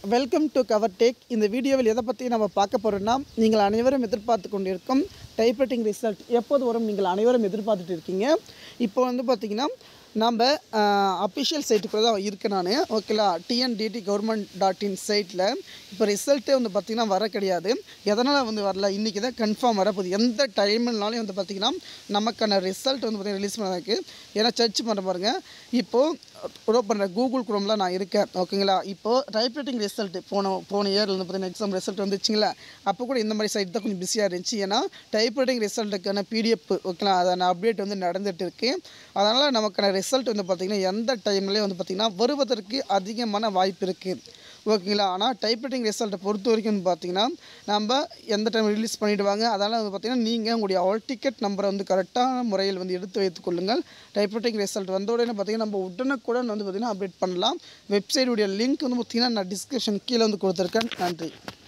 welcome to cover take இந்த வீடியோவில் எதை பற்றி நம்ம பார்க்க போகிறோம்னா நீங்கள் அனைவரும் எதிர்பார்த்து கொண்டிருக்கும் டைப்ரைட்டிங் ரிசல்ட் எப்போது வரும் நீங்கள் அனைவரும் எதிர்பார்த்துட்டு இருக்கீங்க இப்போ வந்து பார்த்திங்கன்னா நம்ம அஃபிஷியல் சைட்டுக்குள்ளே தான் இருக்கேன் நான் ஓகேலா டிஎன்டிடி கவர்மெண்ட் டாட் இன் சைட்டில் இப்போ ரிசல்ட்டே வந்து பார்த்திங்கன்னா வர கிடையாது எதனால் வந்து வரல இன்றைக்கி தான் கன்ஃபார்ம் வரப்போகுது எந்த டைம்னாலையும் வந்து பார்த்திங்கன்னா நமக்கான ரிசல்ட் வந்து பார்த்திங்கன்னா ரிலீஸ் பண்ணதுக்கு ஏன்னா சர்ச் பண்ண பாருங்கள் இப்போது ஓப்பன் பண்ணுற கூகுள் குரோமில் நான் இருக்கேன் ஓகேங்களா இப்போது டைப்ரைட்டிங் ரிசல்ட் போன போன இயரில் வந்து பார்த்தீங்கன்னா எக்ஸாம் ரிசல்ட் வந்துச்சுங்களா அப்போ கூட இந்த மாதிரி சைட் தான் கொஞ்சம் பிஸியாக இருந்துச்சு ஏன்னா டைப்ரைட்டிங் ரிசல்ட்டுக்கான பிடிஎஃப் ஓகேங்களா அதான அப்டேட் வந்து நடந்துட்டு இருக்கு அதனால் நமக்கான ரிசல்ட் வந்து பார்த்திங்கன்னா எந்த டைம்லேயும் வந்து பார்த்திங்கன்னா வருவதற்கு அதிகமான வாய்ப்பு இருக்குது ஓகேங்களா ஆனால் டைப்ரைட்டிங் ரிசல்ட்டை பொறுத்த வரைக்கும் வந்து பார்த்தீங்கன்னா நம்ம எந்த டைம் ரிலீஸ் பண்ணிவிடுவாங்க அதனால் வந்து பார்த்தீங்கன்னா நீங்கள் உங்களுடைய ஆல் டிக்கெட் நம்பரை வந்து கரெக்டான முறையில் வந்து எடுத்து வைத்துக் கொள்ளுங்கள் டைப்ரைட்டிங் ரிசல்ட் வந்த உடனே பார்த்தீங்கன்னா நம்ம உடனுக்குடன் வந்து பார்த்திங்கன்னா அப்டேட் பண்ணலாம் வெப்சைட்டுடைய லிங்க் வந்து பார்த்திங்கன்னா நான் டிஸ்கிரிப்ஷன் கீழே வந்து கொடுத்துருக்கேன் நன்றி